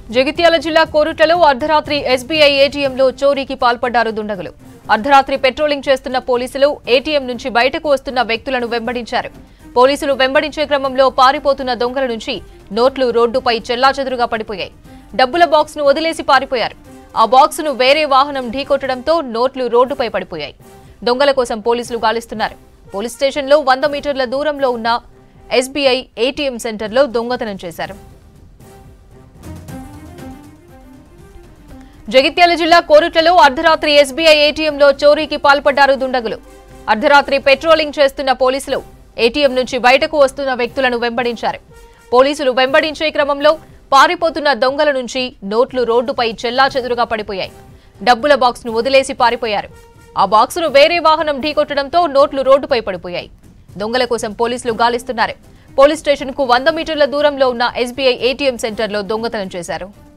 జగిత్యాల జిల్లా కోరుట్లలో అర్ధరాత్రి ఎస్బీఐ ఏటీఎంలో చోరీకి పాల్పడ్డారు దుండగులు అర్ధరాత్రి పెట్రోలింగ్ చేస్తున్న పోలీసులు ఏటీఎం నుంచి బయటకు వస్తున్న వ్యక్తులను వెంబడించారు పోలీసులు వెంబడించే క్రమంలో పారిపోతున్న దొంగల నుంచి నోట్లు రోడ్డుపై చెల్లాచెదురుగా పడిపోయాయి డబ్బుల బాక్స్ ను వదిలేసి పారిపోయారు ఆ బాక్స్ ను వేరే వాహనం ఢీకొట్టడంతో నోట్లు రోడ్డుపై పడిపోయాయి దొంగల కోసం పోలీసులు గాలిస్తున్నారు పోలీస్ స్టేషన్లో వంద మీటర్ల దూరంలో ఉన్న ఎస్బీఐ ఏటీఎం సెంటర్లో దొంగతనం చేశారు జగిత్యాల జిల్లా కోరుట్లలో అర్ధరాత్రి ఎస్బీఐ ఏటీఎంలో చోరీకి పాల్పడ్డారు దుండగులు అర్ధరాత్రి పెట్రోలింగ్ చేస్తున్న పోలీసులు ఏటీఎం నుంచి బయటకు వస్తున్న వ్యక్తులను వెంబడించారు పోలీసులు వెంబడించే క్రమంలో పారిపోతున్న దొంగల నుంచి నోట్లు రోడ్డుపై చెల్లాచెదురుగా పడిపోయాయి డబ్బుల బాక్స్ ను వదిలేసి పారిపోయారు ఆ బాక్సును వేరే వాహనం ఢీకొట్టడంతో నోట్లు రోడ్డుపై పడిపోయాయి దొంగల కోసం పోలీసులు గాలిస్తున్నారు పోలీస్ స్టేషన్ కు వంద మీటర్ల దూరంలో ఉన్న ఎస్బీఐ ఏటీఎం సెంటర్లో దొంగతనం చేశారు